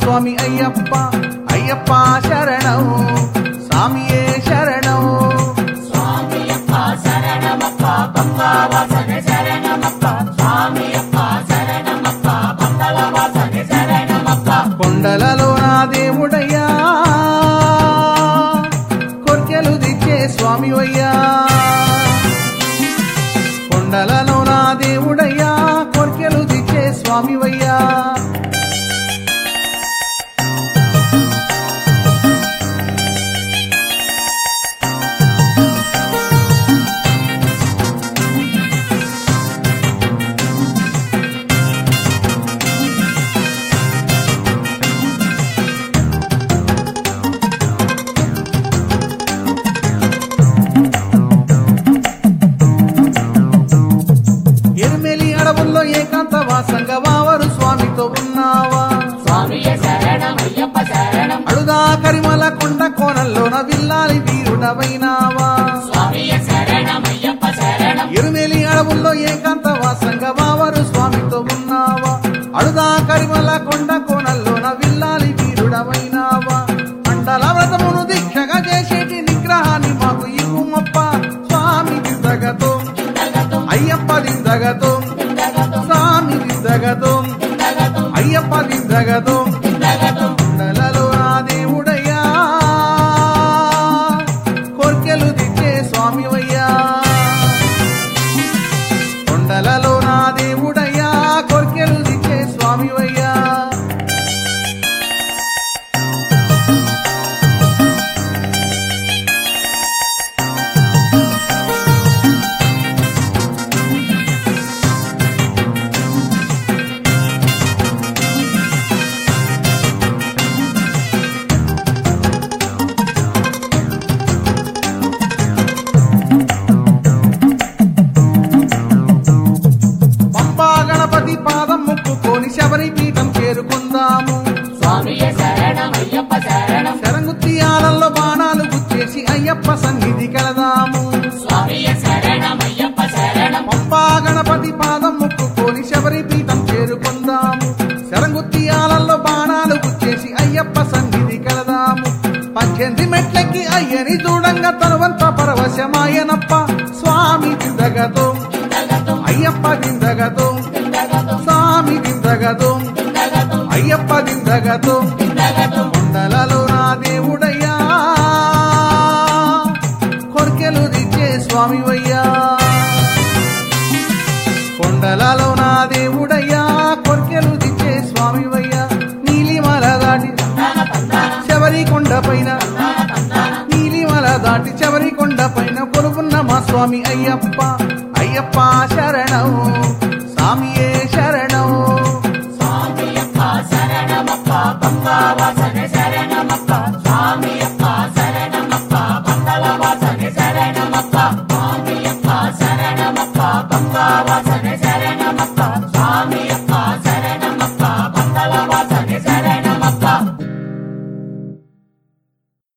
స్వామి అయ్యప్ప అయ్యప్ప శరణం స్వామియే శరణం స్వామియప్ప శరణమప్ప బంగావాసన శరణమప్ప స్వామియప్ప శరణమప్ప బంగళవాసన శరణమప్ప కొండలలో నా దేవుడయ్యా కొర్కెలు దిచ్చే స్వామి అయ్యా కొండలలో నా దేవుడయ్యా కొర్కెలు దిచ్చే స్వామి అయ్యా ఎరుమెలి అడవుల్లో ఏకాంత వాసంగా వావరు స్వామితో ఉన్నావా స్వామియ శరణమయ్యప్ప శరణం అడుగా కరిమల కొండ కోణంలోన విల్లాలి వీరుడవైనావా స్వామియ శరణమయ్యప్ప శరణం ఎరుమెలి అడవుల్లో ఏకాంత వాసంగా వావరు స్వామితో ఉన్నావా అడుగా కరిమల కొండ కోణంలోన విల్లాలి వీరుడవైనావా మండల వ్రతమును దీక్షగా చేసేటి నిగ్రహాన్ని మాకు ఇవ్వుమప్ప స్వామి దిందగతో దిందగతం అయ్యప్ప దిందగతో దిందగతం స్వామి దిందగతో దిందగతం అయ్యప్ప దిందగతో దిందగతం కొండలలో ఆ దేవుడయ్యా కోర్కెలు దిచ్చే స్వామివయ్యా కొండలలో నా దేవుడయ్యా కోర్కెలు దిచ్చే స్వామివయ్యా పంపా గణపతి పాదం ముక్కుకొని శబరి పీఠం చేరుకుందాము స్వామియ శరణమయ్యప్ప శరణం శరంగుత్తియాలలో బాణాలు గుచ్చేసి అయ్యప్ప సన్నిధి కలదాము స్వామియ శరణమయ్యప్ప శరణం పంపా గణపతి పాదం ముక్కుకొని శబరి పీఠం చేరుకుందాము శరంగుత్తియాలలో బాణాలు గుచ్చేసి అయ్యప్ప సన్నిధి కలదాము పద్దెనిమిది మెట్లకి అయ్యని చూడంగా తనువంత పరవశమాయనప్ప స్వామి దిందగతో దిందగతం అయ్యప్ప దిందగతో దిందగతం స్వామి దిందగతో దిందగతం అయ్యప్ప దిందగతో దిందగతం కొండలలో నా దేవుడయ్యా కొర్కెలు దిచ్చే స్వామివయ్యా కొండలలో నా దేవుడయ్యా కొర్కెలు దిచ్చే స్వామివయ్యా నీలిమల దాటి తందాన తందాన శబరి కొండ పైన తందాన తందాన నీలిమల దాటి శబరి కొండ పైన కొలుకున్న మా స్వామి అయ్యప్ప అయ్యప్ప శరణం స్వామియే శరణం స్వామియప్ప శరణమప్ప బంగావాసన శరణమప్ప స్వామియప్ప శరణమప్ప బంగళవాసన శరణమప్ప స్వామియప్ప శరణమప్ప బంగావాసన శరణమప్ప